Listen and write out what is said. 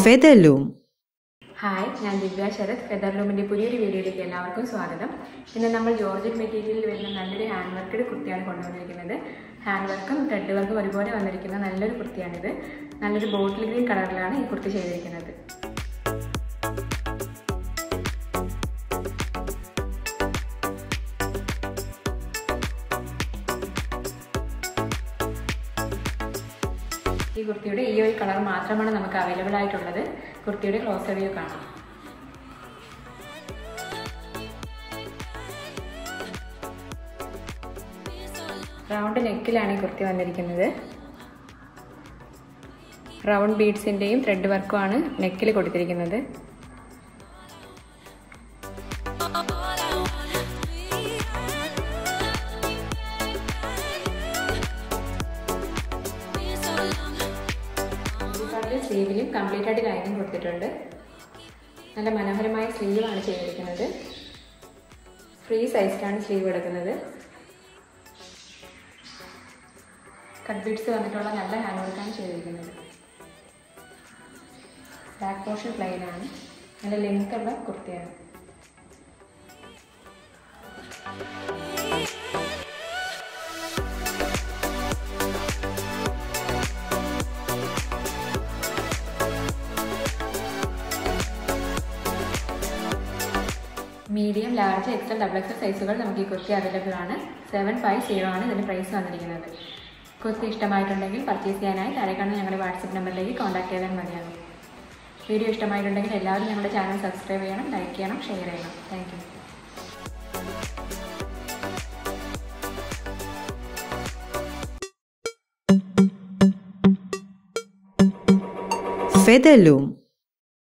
Featherloom. Hi ഞാൻ ദിവ്യ ശരത് ഫെദർലൂമിൻ്റെ പുതിയൊരു വീഡിയോയിലേക്ക് എല്ലാവർക്കും സ്വാഗതം ഇന്ന് നമ്മൾ ജോർജറ്റ് മെറ്റീരിയലിൽ വരുന്ന നല്ലൊരു ഹാൻഡ് വർക്കഡ് കുർത്തിയാണ് കൊണ്ടുവന്നിരിക്കുന്നത് ഹാൻഡ് വർക്കും ത്രെഡ് വർക്കും ഒരുപോലെ വന്നിരിക്കുന്ന നല്ലൊരു കുർത്തിയാണിത് നല്ലൊരു ബോട്ടിൽ ഗ്രീൻ കളറിലാണ് ഈ കുർത്തി ചെയ്തിരിക്കുന്നത് ഈ കുർത്തിയുടെ ഈ ഒരു കളർ മാത്രമാണ് നമുക്ക് അവൈലബിൾ ആയിട്ടുള്ളത് കുർത്തിയുടെ ക്ലോസ് വ്യൂ കാണാം റൗണ്ട് നെക്കിലാണ് ഈ കുർത്തി വന്നിരിക്കുന്നത് റൗണ്ട് ബീഡ്സിൻ്റെയും ത്രെഡ് വർക്കുമാണ് നെക്കിൽ കൊടുത്തിരിക്കുന്നത് ഇതിൻ്റെ സ്ലീവിലും കംപ്ലീറ്റ് ആയിട്ട് ലൈനിങ് കൊടുത്തിട്ടുണ്ട് നല്ല മനോഹരമായ സ്ലീവാണ് ചെയ്തിരിക്കുന്നത് ഫ്രീ സൈസിലാണ് സ്ലീവ് എടുക്കുന്നത് കട്ട് ബീഡ്സ് വന്നിട്ടുള്ള നല്ല ഹാൻഡ് വർക്കാണ് ചെയ്തിരിക്കുന്നത് ബാക്ക് പോർഷൻ പ്ലെയിൻ ആണ് നല്ല ലെങ്ത് ഉള്ള കുർത്തിയാണ് medium large XL double XL സൈസുകൾ നമുക്ക് ഈ കുർത്തി അവൈലബിൾ ആണ് സെവൻ ഫൈവ് സീറോ ആണ് ഇതിന് പ്രൈസ് വന്നിരിക്കുന്നത് കുർത്തി ഇഷ്ടമായിട്ടുണ്ടെങ്കിൽ പർച്ചേസ് ചെയ്യാനായി താഴെ കാണുന്ന ഞങ്ങളുടെ വാട്സപ്പ് നമ്പറിലേക്ക് കോൺടാക്ട് ചെയ്താൽ മതിയാകും വീഡിയോ ഇഷ്ടമായിട്ടുണ്ടെങ്കിൽ എല്ലാവരും ഞങ്ങളുടെ ചാനൽ സബ്സ്ക്രൈബ് ചെയ്യണം ലൈക്ക് ചെയ്യണം ഷെയർ ചെയ്യണം താങ്ക് യു Featherloom.